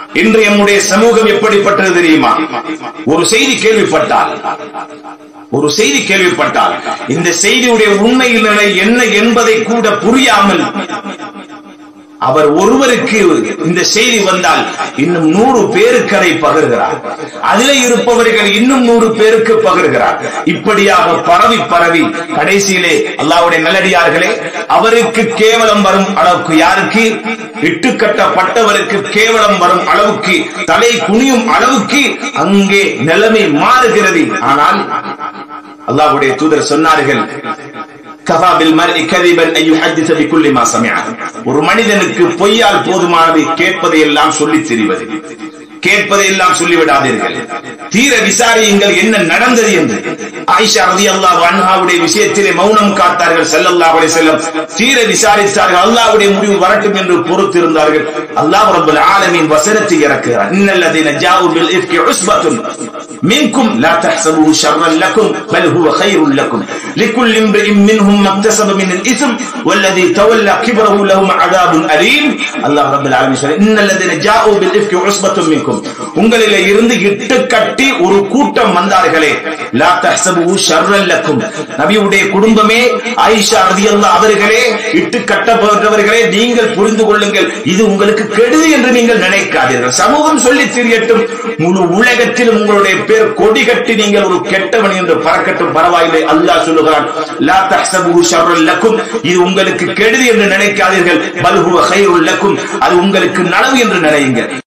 இன்று நம்முடைய சமூகம் எப்படிப்பட்டது தெரியுமா ஒரு செய்தி கேள்விப்பட்டால் ஒரு செய்தி கேள்விப்பட்டால் இந்த செய்தியுடைய உண்மை நிலை என்ன என்பதை கூட புரியாமல் அவர் ஒருவருக்கு இந்த செய்தி வந்தால் இன்னும் நூறு பேருக்கு அதை பகிர்கிறார் அதிலே இருப்பவர்கள் இன்னும் நூறு பேருக்கு பகிர்கிறார் இப்படியாக பரவி பரவி கடைசியிலே அல்லாவுடைய நல்லடியார்களே அவருக்கு கேவலம் வரும் அளவுக்கு யாருக்கு இட்டுக்கட்டப்பட்டவருக்கு கேவலம் வரும் அளவுக்கு தலை குனியும் அளவுக்கு அங்கே நிலைமை மாறுகிறது ஆனால் அல்லாஹ்வுடைய தூதர் சொன்னார்கள் கஃபா பில் மர்இ கதிபன் ஐ யுஹத்திஸ பிகுல்லி மா சமிஅ ஒரு மனிதனுக்கு பொய்யால் போதுமானது கேட்பதை எல்லாம் சொல்லித் தெரிவது கேட்பதை எல்லாம் சொல்லிவிடாதீர்கள் தீர விசாரியுங்கள் என்ன நடந்தது என்று ஆயிஷா ரலியல்லாஹு அன்ஹாவுடைய விஷயத்திலே மௌனம் காத்தார்கள் ஸல்லல்லாஹு அலைஹி வஸல்லம் தீர விசாரித்தார்கள் அல்லாஹ்வுடைய முடிவு வரட்டும் என்று பொறுத்திருந்தார்கள் அல்லாஹ் ரப்பல் ஆலமீன் வசனத்தை இறக்குகிறார் இன்னல்லதீன ஜாஉ பில் இஃப்கி உஸ்பத்துன் மின்கும் லா தஹ்சபுஹு ஷர்ரன் லக்கும் பல் ஹுவ கைருன் லக்கும் لكل امرئ منهم ما اكتسب من الاثم والذي تولى كبره لهم عذاب اليم الله رب العالمين சொல்ல ان الذين جاءوا بالافك عصبه منكم உங்களிலே இருந்து இட்டு கட்டி ஒரு கூட்டம் வந்தார்களே லா தஹ்சபுஹு ஷர்ரன் லக்கும் நபியுடைய குடும்பமே ஆயிஷா ரலியல்லாஹு அவர்களே இட்டு கட்டப்பட்டவர்களே நீங்கள் புரிந்து கொள்ளுங்கள் இது உங்களுக்கு கெடுதி என்று நீங்கள் நினைக்காதீர்கள் சமூகம் சொல்லி தெரியட்டும் முழு உலகத்திலும் உங்களுடைய பேர் கொடி கட்டி நீங்கள் ஒரு கெட்டவன் என்று பறக்கட்டும் பரவாயில்லை அல்லாஹ் சொல்லுகிறான் லா தஹ்சபுஹு ஷர்ரன் லக்கும் இது உங்களுக்கு கெடுதி என்று நினைக்காதீர்கள் பல் ஹுவ கைருல் லக்கும் அது உங்களுக்கு நனவு என்று நினையுங்கள்